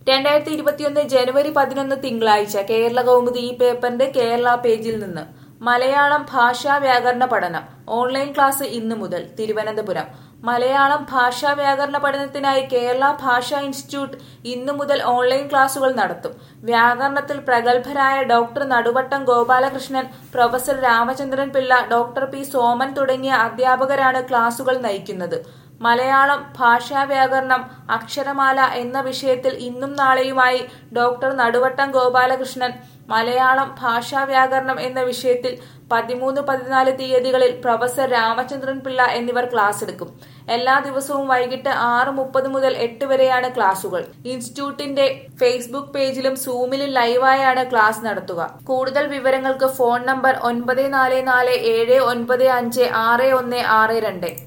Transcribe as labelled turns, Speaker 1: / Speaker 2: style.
Speaker 1: രണ്ടായിരത്തി ഇരുപത്തിയൊന്ന് ജനുവരി പതിനൊന്ന് തിങ്കളാഴ്ച കേരള കൗമുദി ഈ പേപ്പറിന്റെ കേരള പേജിൽ നിന്ന് മലയാളം ഭാഷാ വ്യാകരണ പഠനം ഓൺലൈൻ ക്ലാസ് ഇന്നു മുതൽ തിരുവനന്തപുരം മലയാളം ഭാഷാ വ്യാകരണ പഠനത്തിനായി കേരള ഭാഷാ ഇൻസ്റ്റിറ്റ്യൂട്ട് ഇന്നു മുതൽ ഓൺലൈൻ ക്ലാസുകൾ നടത്തും വ്യാകരണത്തിൽ പ്രഗത്ഭരായ doctor Naduvattom Gopalakrishnan professor Ramachandran Pillai doctor P Soman തുടങ്ങിയ അധ്യാപകരാണ് ക്ലാസുകൾ നയിക്കുന്നത് മലയാളം ഭാഷാ വ്യാകരണം അക്ഷരമാല എന്ന വിഷയത്തിൽ ഇന്നും നാളെയുമായി ഡോക്ടർ നടുവട്ടം ഗോപാലകൃഷ്ണൻ മലയാളം ഭാഷാ വ്യാകരണം എന്ന വിഷയത്തിൽ പതിമൂന്ന് പതിനാല് തീയതികളിൽ പ്രൊഫസർ രാമചന്ദ്രൻ പിള്ള എന്നിവർ ക്ലാസ് എടുക്കും എല്ലാ ദിവസവും വൈകിട്ട് ആറ് മുപ്പത് മുതൽ എട്ട് വരെയാണ് ക്ലാസുകൾ ഇൻസ്റ്റിറ്റ്യൂട്ടിന്റെ ഫേസ്ബുക്ക് പേജിലും സൂമിലും ലൈവായാണ് ക്ലാസ് നടത്തുക കൂടുതൽ വിവരങ്ങൾക്ക് ഫോൺ നമ്പർ ഒൻപത് നാല് നാല് ഏഴ് ഒൻപത് അഞ്ച് ആറ് ഒന്ന് ആറ് രണ്ട്